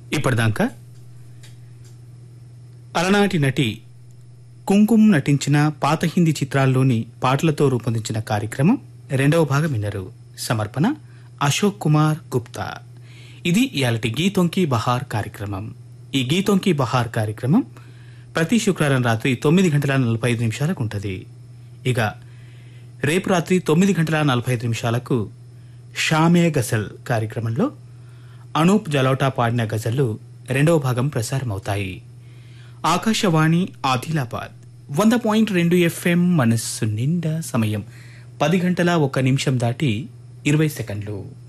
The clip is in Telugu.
ఇప్పటిదాకా అలనాటి నటి కుంకుమ్ నటించిన పాత హిందీ చిత్రాల్లోని పాటలతో రూపొందించిన కార్యక్రమం రెండవ భాగం విన్నారు సమర్పణ అశోక్ కుమార్ గుప్తా ఇది ఇయాలటి గీతొంకి బహార్ కార్యక్రమం ఈ గీతొంకి బహార్ కార్యక్రమం ప్రతి శుక్రవారం రాత్రి తొమ్మిది గంటల నలభై ఐదు నిమిషాలకు ఉంటుంది ఇక రేపు రాత్రి తొమ్మిది గంటల నలభై ఐదు నిమిషాలకు షామే గజల్ కార్యక్రమంలో అనూప్ జలోటా పాడిన గజళ్లు రెండవ భాగం ప్రసారమవుతాయి ఆకాశవాణి ఆదిలాబాద్ వంద పాయింట్ రెండు ఎఫ్ఎం మనస్సు నిండా సమయం పది గంటల ఒక నిమిషం దాటి ఇరవై సెకండ్లు